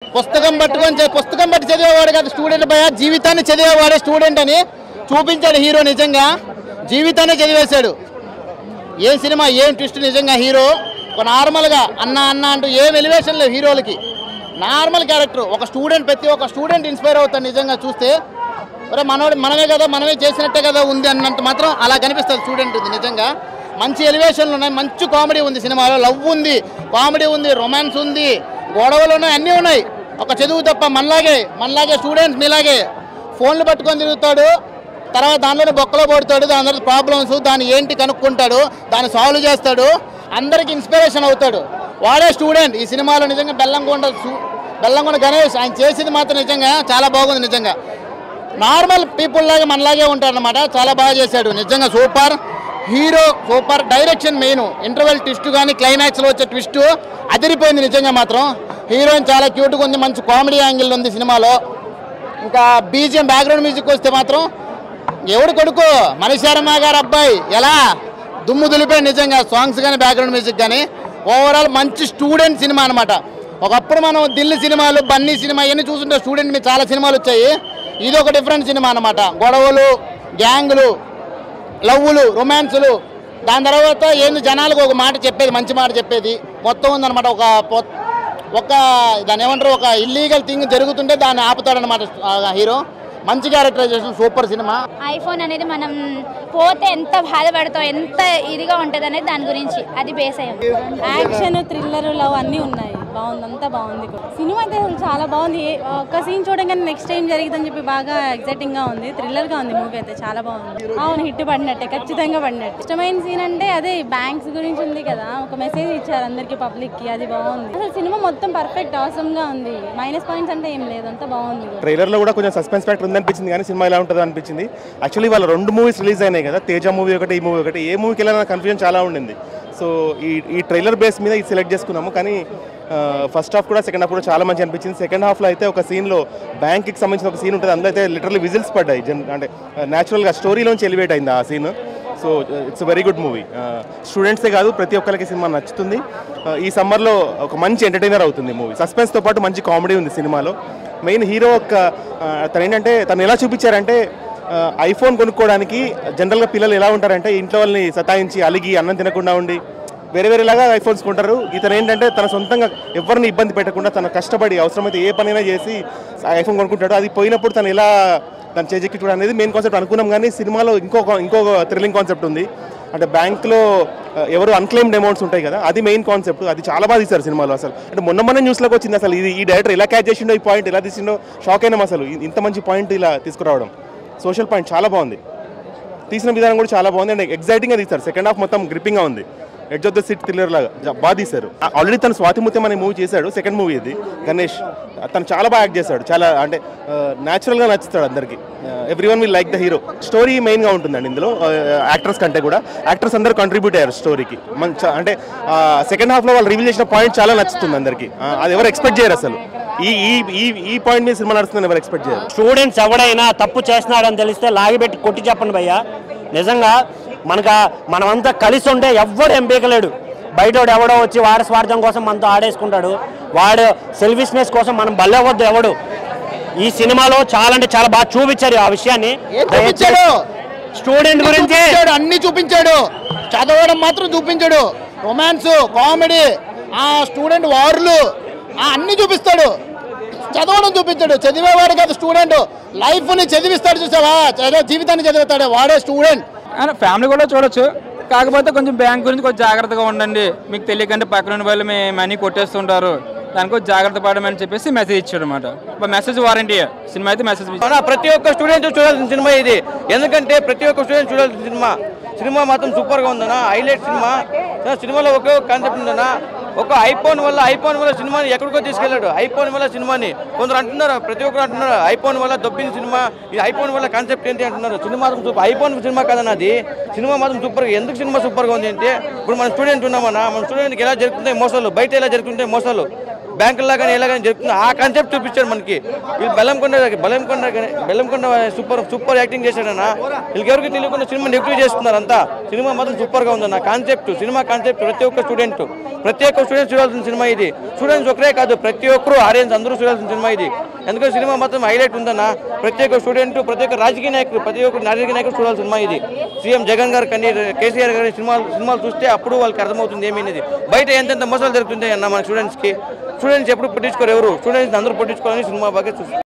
పుస్తకం పట్టుకొని చే- పుస్తకం పట్టి చదివేవాడు కాదు స్టూడెంట్ భయ జీవితాన్ని చదివేవాడే స్టూడెంట్ అని చూపించాడు హీరో నిజంగా జీవితాన్ని చదివేశాడు ఏం సినిమా ఏం ట్విస్ట్ నిజంగా హీరో ఒక నార్మల్గా అన్న అన్న అంటూ ఏం ఎలివేషన్ లేవు హీరోలకి నార్మల్ క్యారెక్టర్ ఒక స్టూడెంట్ ప్రతి ఒక్క స్టూడెంట్ ఇన్స్పైర్ అవుతాడు నిజంగా చూస్తే ఒరే మనోడు మనమే కదా మనమే చేసినట్టే కదా ఉంది అన్నంత మాత్రం అలా కనిపిస్తుంది స్టూడెంట్ ఇది నిజంగా మంచి ఎలివేషన్లు ఉన్నాయి మంచి కామెడీ ఉంది సినిమాలో లవ్ ఉంది కామెడీ ఉంది రొమాన్స్ ఉంది గొడవలు ఉన్నాయి అన్నీ ఉన్నాయి ఒక చదువు తప్ప మనలాగే మనలాగే స్టూడెంట్స్ మీలాగే ఫోన్లు పట్టుకొని తిరుగుతాడు తర్వాత దానిలోనే బొక్కలో పడతాడు దాని తర్వాత ప్రాబ్లమ్స్ దాన్ని ఏంటి కనుక్కుంటాడు దాన్ని సాల్వ్ చేస్తాడు అందరికి ఇన్స్పిరేషన్ అవుతాడు వాడే స్టూడెంట్ ఈ సినిమాలో నిజంగా బెల్లంకొండ సు- బెల్లంకొండ గణేష్ ఆయన చేసింది మాత్రం నిజంగా చాలా బాగుంది నిజంగా నార్మల్ పీపుల్ లాగా మనలాగే ఉంటాడు అనమాట చాలా బాగా చేశాడు నిజంగా super hero super direction main interval twist కానీ క్లైమాక్స్లో వచ్చే ట్విస్ట్ అదిరిపోయింది నిజంగా మాత్రం హీరోయిన్ చాలా క్యూట్గా ఉంది మంచి కామెడీ యాంగిల్ ఉంది సినిమాలో ఇంకా బీజిఎం బ్యాక్గ్రౌండ్ మ్యూజిక్ వస్తే మాత్రం ఎవడు కొడుకు మణిశర్మ గారు అబ్బాయి ఎలా దుమ్ము దులిపోయి నిజంగా సాంగ్స్ కానీ బ్యాక్గ్రౌండ్ మ్యూజిక్ కానీ ఓవరాల్ మంచి స్టూడెంట్ సినిమా అనమాట ఒకప్పుడు మనం దిల్లి సినిమాలు బన్నీ సినిమా ఇవన్నీ చూస్తుంటే స్టూడెంట్ మీద చాలా సినిమాలు వచ్చాయి ఇది ఒక డిఫరెంట్ సినిమా అనమాట గొడవలు గ్యాంగులు లవ్వులు రొమాన్సులు దాని తర్వాత ఏంది జనాలకు ఒక మాట చెప్పేది మంచి మాట చెప్పేది మొత్తం ఉందన్నమాట ఒక పొ- ఒక దాని ఏమంటారు ఒక ఇల్లీగల్ థింగ్ జరుగుతుంటే దాన్ని ఆపుతాడనమాట ఆ హీరో మంచి క్యారెక్టరైజేషన్ సూపర్ సినిమా ఐఫోన్ అనేది మనం పోతే ఎంత బాధపడతాం ఎంత ఇదిగా ఉంటుంది అనేది దాని గురించి అది బేస్ అయ్యి ఉంది యాక్షన్ థ్రిల్లర్ లవ్ అన్నీ ఉన్నాయి బాగుంది అంతా బాగుంది సినిమా అయితే అసలు చాలా బాగుంది ఒక సీన్ చూడగానే నెక్స్ట్ టైం జరిగిందని చెప్పి బాగా ఎగ్జైటింగ్ గా ఉంది థ్రిల్లర్ గా ఉంది మూవీ అయితే చాలా బాగుంది అవును హిట్ పడినట్టే ఖచ్చితంగా పడినట్టు ఇష్టమైన సీన్ అంటే అదే బ్యాంక్స్ గురించి ఉంది కదా ఒక మెసేజ్ ఇచ్చారు అందరికి పబ్లిక్ కి అది బాగుంది అసలు సినిమా మొత్తం పర్ఫెక్ట్ అవసరం గా ఉంది మైనస్ పాయింట్స్ అంటే ఏం లేదు అంతా బాగుంది ట్రైలర్లో కూడా కొంచెం సస్పెన్స్ ఫ్యాక్టర్ ఉందనిపించింది కానీ సినిమా ఎలా ఉంటుందో అనిపించింది యాక్చువల్లీ వాళ్ళ రెండు మూవీస్ రిలీజ్ అయినాయి కదా తేజ మూవీ ఒకటి ఈ మూవీ ఒకటి ఏ మూవీకి వెళ్ళినా కన్ఫ్యూజన్ చాలా ఉండింది సో ఈ ఈ ట్రైలర్ బేస్ మీద ఇది సెలెక్ట్ చేసుకున్నాము కానీ ఫస్ట్ హాఫ్ కూడా సెకండ్ హాఫ్ కూడా చాలా మంచి అనిపించింది సెకండ్ హాఫ్లో అయితే ఒక సీన్లో బ్యాంక్కి సంబంధించిన ఒక సీన్ ఉంటుంది అందులో అయితే లిటరల్లీ విజిల్స్ పడ్డాయి జన్ అంటే న్యాచురల్గా స్టోరీలోంచి ఎలివేట్ అయింది ఆ scene so it's very good movie స్టూడెంట్సే కాదు ప్రతి ఒక్కరికి సినిమా నచ్చుతుంది Uh, ఈ సమ్మర్లో ఒక మంచి ఎంటర్టైనర్ అవుతుంది మూవీ సస్పెన్స్తో పాటు మంచి కామెడీ ఉంది సినిమాలో మెయిన్ హీరో ఒక uh, తను ఏంటంటే తను ఎలా చూపించారంటే ఐఫోన్ కొనుక్కోవడానికి జనరల్గా పిల్లలు ఎలా ఉంటారంటే ఇంట్లో వాళ్ళని సతాయించి అలిగి అన్నం తినకుండా ఉండి వేరే వేరేలాగా ఐఫోన్స్ కొంటారు ఇతను ఏంటంటే తన సొంతంగా ఎవరిని ఇబ్బంది పెట్టకుండా తన కష్టపడి అవసరమైతే ఏ పనైనా చేసి ఐఫోన్ కొనుక్కుంటాడు అది పోయినప్పుడు తను ఎలా తను చేజెక్కించడం అనేది మెయిన్ కాన్సెప్ట్ అనుకున్నాం కానీ సినిమాలో ఇంకొక ఇంకొక థ్రిల్లింగ్ కాన్సెప్ట్ ఉంది అంటే బ్యాంక్లో ఎవరు అన్క్లెయిమ్డ్ అమౌంట్స్ ఉంటాయి కదా అది మెయిన్ కాన్సెప్ట్ అది చాలా బాగా తీశారు సినిమాలో అసలు అంటే మొన్న మొన్న న్యూస్లోకి వచ్చింది అసలు ఇది ఈ డైరెక్టర్ ఎలా క్యాచ్ చేసిండో ఈ పాయింట్ ఎలా తీసిండో షాక్ అయినాం అసలు ఇ- ఇంత మంచి పాయింట్ ఇలా తీసుకురావడం సోషల్ పాయింట్ చాలా బాగుంది తీసిన విధానం కూడా చాలా బాగుంది అండ్ ఎగ్జైటింగ్గా తీస్తారు సెకండ్ హాఫ్ మొత్తం గ్రిప్పింగ్గా ఉంది edge of the sit thriller లాగా జా- బాగా తీశారు ఆల్రెడీ తను స్వాతిముత్యం అనే మూవీ చేశాడు సెకండ్ మూవీ ఇది గణేష్ తను చాలా బాగా యాక్ట్ చేశాడు చాలా అంటే న్యాచురల్గా నచ్చుతాడు అందరికి everyone will like the hero story మెయిన్గా ఉంటుందండి ఇందులో యాక్టర్స్ కంటే కూడా యాక్టర్స్ అందరూ కంట్రిబ్యూట్ అయ్యారు స్టోరీకి మంచి అంటే సెకండ్ హాఫ్లో వాళ్ళు రివీల్ చేసిన పాయింట్ చాలా నచ్చుతుంది అందరికి ఆ, అది ఎవరు ఎక్స్పెక్ట్ చేయరు అసలు ఈ ఈ ఈ ఈ పాయింట్ మీద సినిమా నడుస్తుందని ఎవరు ఎక్స్పెక్ట్ చేయరు స్టూడెంట్స్ ఎవడైనా తప్పు చేస్తున్నాడని తెలిస్తే లాగిపెట్టి కొట్టి చెప్పండి భయ్యా నిజంగా మనకు మనమంతా కలిసి ఉంటే ఎవ్వడు ఎంపీకలేడు బయటోడు ఎవడో వచ్చి వాడి స్వార్థం కోసం మనతో ఆడేసుకుంటాడు వాడు సెల్ఫిష్నెస్ కోసం మనం బల్లవద్దు ఎవడు ఈ సినిమాలో చాలా అంటే చాలా బాగా చూపించారు ఆ విషయాన్ని ఏం చూపించాడు స్టూడెంట్ గురించి చూపించాడు అన్ని చూపించాడు చదవడం మాత్రం చూపించాడు రొమాన్స్ కామెడీ ఆ స్టూడెంట్ వార్లు ఆ అన్ని చూపిస్తాడు చదవడం చూపించాడు చదివేవాడు కాదు స్టూడెంట్ లైఫ్ ని చదివిస్తాడు చూసావా చదివే జీవితాన్ని చదివిస్తాడు వాడే స్టూడెంట్ ఫ్యామిలీ కూడా చూడొచ్చు కాకపోతే కొంచెం బ్యాంక్ గురించి కొంచెం జాగ్రత్తగా ఉండండి మీకు తెలియకంటే పక్కన ఉన్న వాళ్ళు మీ మనీ కొట్టేస్తుంటారు దానికి కొంచెం జాగ్రత్త పడమని చెప్పేసి మెసేజ్ ఇచ్చాడు అనమాట మెసేజ్ వారంటీ సినిమా అయితే మెసేజ్ మన ప్రతి ఒక్క స్టూడెంట్ చూడాల్సిన సినిమా ఇది ఎందుకంటే ప్రతి ఒక్క స్టూడెంట్ చూడాల్సిన సినిమా సినిమా మాత్రం సూపర్ గా ఉందన్న హైలైట్ సినిమా సో సినిమాలో ఒకే ఒక కాన్సెప్ట్ ఉందన్న ఒక ఐఫోన్ వల్ల ఐఫోన్ వల్ల సినిమాని ఎక్కడికో తీసుకెళ్ళాడు ఐఫోన్ వల్ల సినిమాని కొందరు అంటున్నారు ప్రతి ఒక్కరు అంటున్నారు ఐఫోన్ వల్ల దొబ్బిన సినిమా ఈ ఐఫోన్ వల్ల కాన్సెప్ట్ ఏంటి అంటున్నారు సినిమా మాత్రం సూపర్ ఐఫోన్ సినిమా కదన్న అది సినిమా మాత్రం సూపర్ ఎందుకు సినిమా సూపర్ గా ఉంది అంటే ఇప్పుడు మన స్టూడెంట్ ఉన్నామన్నా మన స్టూడెంట్కి ఎలా జరుగుతుంటాయి మోసాలు బయట ఎలా జరుగుతుంటాయి మోసాలు బ్యాంకుల్లో కానీ ఇలా కానీ జరుగుతుంది ఆ కాన్సెప్ట్ చూపించారు మనకి వీళ్ళు బెల్లంకొండ బెల్లంకొండ కానీ- బెల్లంకొండ సూపర్ సూపర్ యాక్టింగ్ చేశాడన్న వీళ్ళకి ఎవరికి తెలియకుండా సినిమా నెగిటివ్ చేస్తున్నారు అంతా సినిమా మాత్రం సూపర్గా ఉందన్న కాన్సెప్ట్ సినిమా కాన్సెప్ట్ ప్రతి ఒక్క స్టూడెంట్ ప్రతి ఒక్క స్టూడెంట్ చూడాల్సిన సినిమా ఇది స్టూడెంట్స్ ఒకరే కాదు ప్రతి ఒక్కరు ఆడియన్స్ అందరూ చూడాల్సిన సినిమా ఇది ఎందుకంటే సినిమా మాత్రం హైలైట్ ఉందన్న ప్రతి ఒక్క స్టూడెంట్ ప్రతి ఒక్క రాజకీయ నాయకుడు ప్రతి ఒక్క రాజకీయ నాయకుడు చూడాల్సిన సినిమా ఇది సీఎం జగన్ గారు కానీ కేసీఆర్ గారి సినిమాలు సినిమాలు చూస్తే అప్పుడు వాళ్ళకి అర్థమవుతుంది ఏమైనది బయట ఎంతెంత మోసాలు జరుగుతుంటాయి అన్న మన స్టూడెంట్స్కి స్టూడెంట్స్ ఎప్పుడు పట్టించుకోరు ఎవరు స్టూడెంట్స్ అందరూ పట్టించుకోవాలని సినిమా బాగా చూస్తారు